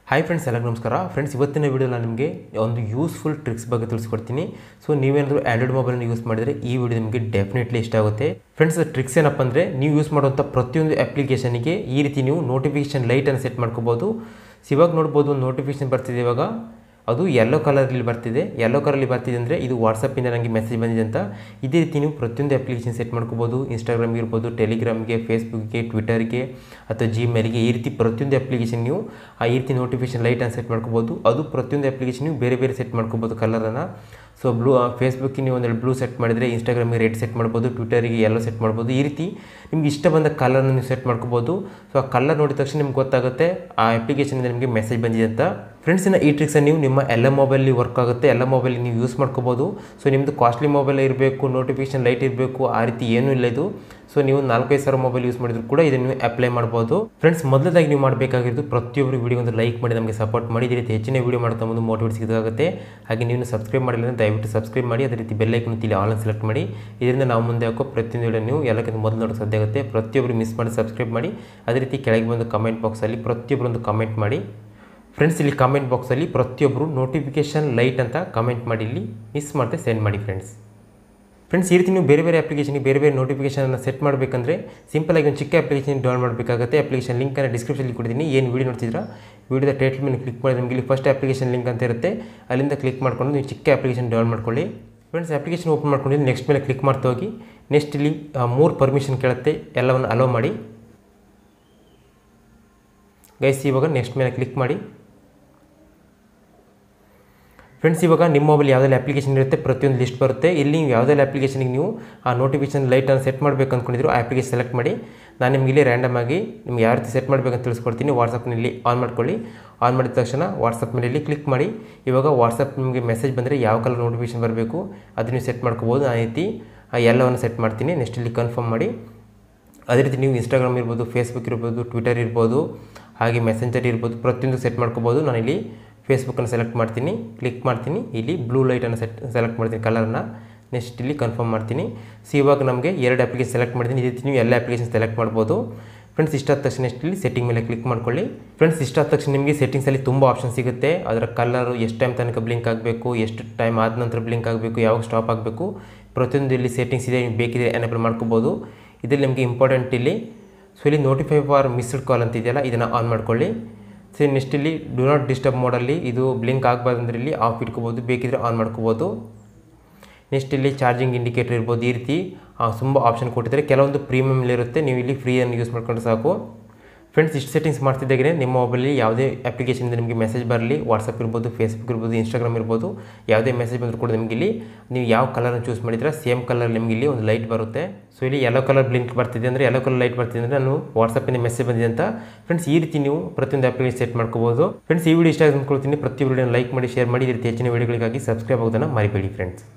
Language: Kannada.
ಹಾಯ್ ಫ್ರೆಂಡ್ಸ್ ಎಲ್ಲರಿಗೂ ನಮಸ್ಕಾರ ಫ್ರೆಂಡ್ಸ್ ಇವತ್ತಿನ ವಿಡಿಯೋ ನಾನು ನಿಮಗೆ ಒಂದು ಯೂಸ್ಫುಲ್ ಟ್ರಿಕ್ಸ್ ಬಗ್ಗೆ ತಿಳಿಸ್ಕೊಡ್ತೀನಿ ಸೊ ನೀವೇನಾದರೂ ಆ್ಯಂಡ್ರಾಯ್ಡ್ ಮೊಬೈಲ್ನ ಯೂಸ್ ಮಾಡಿದರೆ ಈ ವಿಡಿಯೋ ನಿಮಗೆ ಡೆಫಿನೆಟ್ಲಿ ಇಷ್ಟ ಆಗುತ್ತೆ ಫ್ರೆಂಡ್ಸ್ ಟ್ರಿಕ್ಸ್ ಏನಪ್ಪ ಅಂದರೆ ನೀವು ಯೂಸ್ ಮಾಡುವಂಥ ಪ್ರತಿಯೊಂದು ಅಪ್ಲಿಕೇಶನಿಗೆ ಈ ರೀತಿ ನೀವು ನೋಟಿಫಿಕೇಷನ್ ಲೈಟನ್ನು ಸೆಟ್ ಮಾಡ್ಕೋಬೋದು ಸೊ ಇವಾಗ ನೋಡ್ಬೋದು ಒಂದು ನೋಟಿಫಿಕೇಷನ್ ಬರ್ತಿದೆ ಇವಾಗ ಅದು ಯೆಲ್ಲೋ ಕಲರಲ್ಲಿ ಬರ್ತಿದೆ ಯೆಲ್ಲೋ ಕಲರಲ್ಲಿ ಬರ್ತಿದೆ ಅಂದರೆ ಇದು ವಾಟ್ಸಪ್ಪಿಂದ ನನಗೆ ಮೆಸೇಜ್ ಬಂದಿದೆ ಅಂತ ಇದೇ ರೀತಿ ನೀವು ಪ್ರತಿಯೊಂದು ಅಪ್ಲಿಕೇಶನ್ ಸೆಟ್ ಮಾಡ್ಕೋಬೋದು ಇನ್ಸ್ಟಾಗ್ರಾಮ್ಗೆ ಇರ್ಬೋದು ಟೆಲಿಗ್ರಾಮ್ಗೆ ಫೇಸ್ಬುಕ್ಗೆ ಟ್ವಿಟರ್ಗೆ ಅಥವಾ ಜಿಮೇಲ್ಗೆ ಈ ರೀತಿ ಪ್ರತಿಯೊಂದು ಅಪ್ಲಿಕೇಶನ್ ನೀವು ಆ ಈ ರೀತಿ ನೋಟಿಫಿಕೇಶನ್ ಲೈಟನ್ನು ಸೆಟ್ ಮಾಡ್ಕೋಬೋದು ಅದು ಪ್ರತಿಯೊಂದು ಅಪ್ಲಿಕೇಶನ್ ನೀವು ಬೇರೆ ಬೇರೆ ಸೆಟ್ ಮಾಡ್ಕೋಬೋದು ಕಲರನ್ನು ಸೊ ಬ್ಲೂ ಫೇಸ್ಬುಕ್ಗೆ ನೀವು ಒಂದೆರಡು ಬ್ಲೂ ಸೆಟ್ ಮಾಡಿದರೆ ಇನ್ಸ್ಟಾಗ್ರಾಮಿಗೆ ರೆಡ್ ಸೆಟ್ ಮಾಡ್ಬೋದು ಟ್ವಿಟರಿಗೆ ಎಲ್ಲೋ ಸೆಟ್ ಮಾಡ್ಬೋದು ಈ ರೀತಿ ನಿಮ್ಗೆ ಇಷ್ಟ ಬಂದ ಕಲರ್ನ ನೀವು ಸೆಟ್ ಮಾಡ್ಕೋಬೋದು ಸೊ ಆ ಕಲರ್ ನೋಡಿದ ತಕ್ಷಣ ನಿಮ್ಗೆ ಗೊತ್ತಾಗುತ್ತೆ ಆ ಅಪ್ಲಿಕೇಶನಿಂದ ನಿಮಗೆ ಮೆಸೇಜ್ ಬಂದಿದೆ ಅಂತ ಫ್ರೆಂಡ್ಸಿನ ಈ ಟ್ರಿಕ್ಸನ್ನು ನೀವು ನಿಮ್ಮ ಎಲ್ಲ ಮೊಬೈಲಲ್ಲಿ ವರ್ಕ್ ಆಗುತ್ತೆ ಎಲ್ಲ ಮೊಬೈಲ್ ನೀವು ಯೂಸ್ ಮಾಡ್ಕೋಬೋದು ಸೊ ನಿಮ್ಮದು ಕಾಸ್ಟ್ಲಿ ಮೊಬೈಲ್ ಇರಬೇಕು ನೋಟಿಫಿಕೇಶನ್ ಲೈಟ್ ಇರಬೇಕು ಆ ರೀತಿ ಏನೂ ಇಲ್ಲ ಇದು ಸೊ ನೀವು ನಾಲ್ಕೈದು ಸಾವಿರ ಮೊಬೈಲ್ ಯೂಸ್ ಮಾಡಿದ್ರು ಕೂಡ ಇದನ್ನು ನೀವು ಅಪ್ಲೈ ಮಾಡ್ಬೋದು ಫ್ರೆಂಡ್ಸ್ ಮೊದಲದಾಗಿ ನೀವು ಮಾಡಬೇಕಾಗಿರೋದು ಪ್ರತಿಯೊಬ್ಬರು ವಿಡಿಯೋ ಒಂದು ಲೈಕ್ ಮಾಡಿ ನಮಗೆ ಸಪೋರ್ಟ್ ಮಾಡಿ ಇದೇ ರೀತಿ ಹೆಚ್ಚಿನ ವಿಡಿಯೋ ಮಾಡ್ತಾ ಮುಂದೆ ಮೋಟಿವೇಟ್ ಸಿಗೋದಾಗುತ್ತೆ ಹಾಗೆ ನೀವು ಸಬ್ಸ್ಕ್ರೈಬ್ ಮಾಡಿಲ್ಲ ಅಂದರೆ ದಯವಿಟ್ಟು ಸಬ್ಸ್ಕ್ರೈಬ್ ಮಾಡಿ ಅದೇ ರೀತಿ ಬೆಲ್ಲೈಕನ್ ತಿಳಿ ಆಲ್ ಸೆಲೆಕ್ಟ್ ಮಾಡಿ ಇದರಿಂದ ನಾವು ಮುಂದೆ ಹಾಕೋ ಪ್ರತಿಯೊಂದು ವಿಡಿಯೋ ನೀವು ಎಲ್ಲಕ್ಕಿಂತ ಮೊದಲು ನೋಡೋಕೆ ಸಾಧ್ಯ ಆಗುತ್ತೆ ಪ್ರತಿಯೊಬ್ಬರು ಮಿಸ್ ಮಾಡಿ ಸಬ್ಸ್ಕ್ರೈಬ್ ಮಾಡಿ ಅದೇ ರೀತಿ ಕೆಳಗೆ ಬಂದು ಕಮೆಂಟ್ ಬಾಕ್ಸಲ್ಲಿ ಪ್ರತಿಯೊಬ್ಬರೊಂದು ಕಮೆಂಟ್ ಮಾಡಿ ಫ್ರೆಂಡ್ಸ್ ಇಲ್ಲಿ ಕಮೆಂಟ್ ಬಾಕ್ಸಲ್ಲಿ ಪ್ರತಿಯೊಬ್ಬರು ನೋಟಿಫಿಕೇಷನ್ ಲೈಟ್ ಅಂತ ಕಮೆಂಟ್ ಮಾಡಿ ಇಲ್ಲಿ ಮಿಸ್ ಮಾಡದೆ ಸೆಂಡ್ ಮಾಡಿ ಫ್ರೆಂಡ್ಸ್ ಫ್ರೆಂಡ್ಸ್ ಈ ರೀತಿ ನೀವು ಬೇರೆ ಬೇರೆ ಅಪ್ಲಿಕೇಶನ್ಗೆ ಬೇರೆ ಬೇರೆ ನೋಟಿಫಿಕೇಷನನ್ನು ಸೆಟ್ ಮಾಡಬೇಕಂದ್ರೆ ಸಿಂಪಲಾಗಿ ಒಂದು ಚಿಕ್ಕ ಅಪ್ಲಿಕೇಶನ್ ಡೌನ್ ಮಾಡಬೇಕಾಗುತ್ತೆ ಅಪ್ಲಿಕೇಶನ್ ಲಿಂಕನ್ನು ಡಿಸ್ಕ್ರಿಪ್ಷನಲ್ಲಿ ಕೊಡ್ತೀನಿ ಏನು ವೀಡಿಯೋ ನೋಡ್ತಿದ್ರ ವೀಡಿಯೋದ ಟೈಟ್ಲ್ ಮೇಲೆ ಕ್ಲಿಕ್ ಮಾಡಿ ನಿಮಗೆ ಇಲ್ಲಿ ಫಸ್ಟ್ ಅಪ್ಲಿಕೇಶನ್ ಲಿಂಕ್ ಅಂತ ಇರುತ್ತೆ ಅಲ್ಲಿಂದ ಕ್ಲಿಕ್ ಮಾಡ್ಕೊಂಡು ನೀವು ಚಿಕ್ಕ ಅಪ್ಲಿಕೇಶನ್ ಡೌನ್ ಮಾಡ್ಕೊಳ್ಳಿ ಫ್ರೆಂಡ್ಸ್ ಅಪ್ಲಿಕೇಶನ್ ಓಪನ್ ಮಾಡ್ಕೊಂಡು ನೆಕ್ಸ್ಟ್ ಮೇಲೆ ಕ್ಲಿಕ್ ಮಾಡ್ತಾ ಹೋಗಿ ನೆಕ್ಸ್ಟ್ ಇಲ್ಲಿ ಮೂರು ಪರ್ಮಿಷನ್ ಕೇಳುತ್ತೆ ಎಲ್ಲವನ್ನು ಅಲೋ ಮಾಡಿ ಗೈಸ್ ಇವಾಗ ನೆಕ್ಸ್ಟ್ ಮೇಲೆ ಕ್ಲಿಕ್ ಮಾಡಿ ಫ್ರೆಂಡ್ಸ್ ಇವಾಗ ನಿಮ್ಮ ಮೊಬೈಲ್ ಯಾವುದೆಲ್ಲ ಅಪ್ಲಿಕೇಶನ್ ಇರುತ್ತೆ ಪ್ರತಿಯೊಂದು ಲಿಸ್ಟ್ ಬರುತ್ತೆ ಇಲ್ಲಿ ನೀವು ಯಾವುದೆಲ್ಲ ಅಪ್ಲಿಕೇಶನ್ಗೆ ನೀವು ಆ ನೋಟಿಫಿಕೇಶನ್ ಲೈಟನ್ನು ಸೆಟ್ ಮಾಡಬೇಕು ಅಂದ್ಕೊಂಡಿದ್ರು ಆ ಅಪ್ಲಿಕೇಶನ್ ಸೆಲೆಕ್ಟ್ ಮಾಡಿ ನಾನು ನಿಮಗೆ ಇಲ್ಲಿ ರ್ಯಾಂಡಮ್ ಆಗಿ ನಿಮ್ಗೆ ಯಾವ ರೀತಿ ಸೆಟ್ ಮಾಡಬೇಕಂತ ತಿಳಿಸ್ಕೊಡ್ತೀನಿ ವಾಟ್ಸಪ್ನಲ್ಲಿ ಆನ್ ಮಾಡ್ಕೊಳ್ಳಿ ಆನ್ ಮಾಡಿದ ತಕ್ಷಣ ವಾಟ್ಸಪ್ ಮೇಲೆ ಇಲ್ಲಿ ಕ್ಲಿಕ್ ಮಾಡಿ ಇವಾಗ ವಾಟ್ಸಪ್ ನಿಮಗೆ ಮೆಸೇಜ್ ಬಂದರೆ ಯಾವ ಕಲರ್ ನೋಟಿಫಿಕೇಶನ್ ಬರಬೇಕು ಅದು ನೀವು ಸೆಟ್ ಮಾಡ್ಕೋಬೋದು ಆ ರೀತಿ ಆ ಎಲ್ಲವನ್ನು ಸೆಟ್ ಮಾಡ್ತೀನಿ ನೆಕ್ಸ್ಟ್ ಇಲ್ಲಿ ಕನ್ಫರ್ಮ್ ಮಾಡಿ ಅದೇ ರೀತಿ ನೀವು ಇನ್ಸ್ಟಾಗ್ರಾಮ್ ಇರ್ಬೋದು ಫೇಸ್ಬುಕ್ ಇರ್ಬೋದು ಟ್ವಿಟರ್ ಇರ್ಬೋದು ಹಾಗೆ ಮೆಸೆಂಜರ್ ಇರ್ಬೋದು ಪ್ರತಿಯೊಂದು ಸೆಟ್ ಮಾಡ್ಕೋಬೋದು ನಾನಿಲ್ಲಿ ಫೇಸ್ಬುಕ್ಕನ್ನು ಸೆಲೆಕ್ಟ್ ಮಾಡ್ತೀನಿ ಕ್ಲಿಕ್ ಮಾಡ್ತೀನಿ ಇಲ್ಲಿ ಬ್ಲೂ ಲೈಟನ್ನು ಸೆಟ್ ಸೆಲೆಕ್ಟ್ ಮಾಡ್ತೀನಿ ಕಲರನ್ನು ನೆಕ್ಸ್ಟ್ ಇಲ್ಲಿ ಕನ್ಫರ್ಮ್ ಮಾಡ್ತೀನಿ ಸೊ ಇವಾಗ ನಮಗೆ ಎರಡು ಅಪ್ಲಿಕೇಶನ್ ಸೆಲೆಕ್ಟ್ ಮಾಡ್ತೀನಿ ಇದೇ ರೀತಿ ನೀವು ಎಲ್ಲ ಅಪ್ಲಿಕೇಶನ್ ಸೆಲೆಕ್ಟ್ ಮಾಡ್ಬೋದು ಫ್ರೆಂಡ್ಸ್ ಇಷ್ಟಾದ ತಕ್ಷಣ ನೆಕ್ಸ್ಟ್ ಇಲ್ಲಿ ಸೆಟ್ಟಿಂಗ್ ಮೇಲೆ ಕ್ಲಿಕ್ ಮಾಡ್ಕೊಳ್ಳಿ ಫ್ರೆಂಡ್ಸ್ ಇಷ್ಟಾದ ತಕ್ಷಣ ನಿಮಗೆ ಸೆಟ್ಟಿಂಗ್ಸಲ್ಲಿ ತುಂಬ ಆಪ್ಷನ್ ಸಿಗುತ್ತೆ ಅದರ ಕಲರು ಎಷ್ಟು ಟೈಮ್ ತನಕ ಬ್ಲಿಂಕ್ ಆಗಬೇಕು ಎಷ್ಟು ಟೈಮ್ ಆದ ನಂತರ ಬ್ಲಿಂಕ್ ಆಗಬೇಕು ಯಾವಾಗ ಸ್ಟಾಪ್ ಆಗಬೇಕು ಪ್ರತಿಯೊಂದು ಇಲ್ಲಿ ಸೆಟ್ಟಿಂಗ್ಸ್ ಇದೆ ನೀವು ಬೇಕಿದ್ರೆ ಎನೇಬಲ್ ಮಾಡ್ಕೋಬೋದು ಇದರಲ್ಲಿ ನಿಮಗೆ ಇಂಪಾರ್ಟೆಂಟ್ ಇಲ್ಲಿ ಸೊ ಇಲ್ಲಿ ನೋಟಿಫೈ ಫಾರ್ ಮಿಸ್ಡ್ ಕಾಲ್ ಅಂತ ಇದೆಯಲ್ಲ ಇದನ್ನು ಆನ್ ಮಾಡ್ಕೊಳ್ಳಿ ಸೊ ನೆಕ್ಸ್ಟ್ ಇಲ್ಲಿ ಡು ನಾಟ್ ಡಿಸ್ಟರ್ಬ್ ಮೋಡಲ್ಲಿ ಇದು ಬ್ಲಿಂಕ್ ಆಗಬಾರ್ದಂದ್ರೆ ಇಲ್ಲಿ ಆಫ್ ಇಟ್ಕೋಬೋದು ಬೇಕಿದ್ರೆ ಆನ್ ಮಾಡ್ಕೋಬೋದು ನೆಕ್ಸ್ಟ್ ಇಲ್ಲಿ ಚಾರ್ಜಿಂಗ್ ಇಂಡಿಕೇಟರ್ ಇರ್ಬೋದು ಈ ರೀತಿ ತುಂಬ ಆಪ್ಷನ್ ಕೊಟ್ಟಿದ್ದಾರೆ ಕೆಲವೊಂದು ಪ್ರೀಮಿಯಮ್ಲಿರುತ್ತೆ ನೀವು ಇಲ್ಲಿ ಫ್ರೀಯನ್ನು ಯೂಸ್ ಮಾಡ್ಕೊಂಡು ಸಾಕು ಫ್ರೆಂಡ್ಸ್ ಇಷ್ಟು ಸೆಟ್ಟಿಂಗ್ಸ್ ಮಾಡ್ತಿದ್ದಾಗೆ ನಿಮ್ಮ ಮೊಬೈಲಲ್ಲಿ ಯಾವುದೇ ಅಪ್ಲಿಕೇಶನಿಂದ ನಿಮಗೆ ಮೆಸೇಜ್ ಬರಲಿ ವಾಟ್ಸಪ್ ಇರ್ಬೋದು ಫೇಸ್ಬುಕ್ ಇರ್ಬೋದು ಇನ್ಸ್ಟಾಗ್ರಾಮ್ ಇರ್ಬೋದು ಯಾವುದೇ ಮೆಸೇಜ್ ಬಂದರೂ ಕೂಡ ನಿಮಗೆ ಇಲ್ಲಿ ನೀವು ಯಾವ ಕಲರ್ನ ಚೂಸ್ ಮಾಡಿದ್ರೆ ಸೇಮ್ ಕಲರ್ ನಿಮಗೆ ಇಲ್ಲಿ ಒಂದು ಲೈಟ್ ಬರುತ್ತೆ ಸೊ ಇಲ್ಲಿ ಯೆಲ್ಲೋ ಕಲರ್ ಬ್ಲಿಂಕ್ ಬರ್ತಿದೆ ಅಂದರೆ ಯೆಲ್ಲೋ ಕಲರ್ ಲೈಟ್ ಬರ್ತಿದೆ ಅಂದರೆ ನಾನು ವಾಟ್ಸಪ್ಪಿಂದ ಮೆಸೇಜ್ ಬಂದಿದೆ ಅಂತ ಫ್ರೆಂಡ್ಸ್ ಈ ರೀತಿ ನೀವು ಪ್ರತಿಯೊಂದು ಅಪ್ಲಿಕೇಶನ್ ಸೆಟ್ ಮಾಡ್ಕೋಬೋದು ಫ್ರೆಂಡ್ಸ್ ಈ ವಿಡಿಯೋ ಇಷ್ಟ ಅಂದ್ಕೊಳ್ತೀನಿ ಪ್ರತಿ ವಿಡಿಯೋ ಲೈಕ್ ಮಾಡಿ ಶೇರ್ ಮಾಡಿ ಈ ರೀತಿ ಹೆಚ್ಚಿನ ವಿಡಿಯೋಗಳಿಗಾಗಿ ಸಬ್ಸ್ಕ್ರೈಬ್ ಆಗೋದನ್ನು ಮರಿಬೇಡಿ ಫ್ರೆಂಡ್ಸ್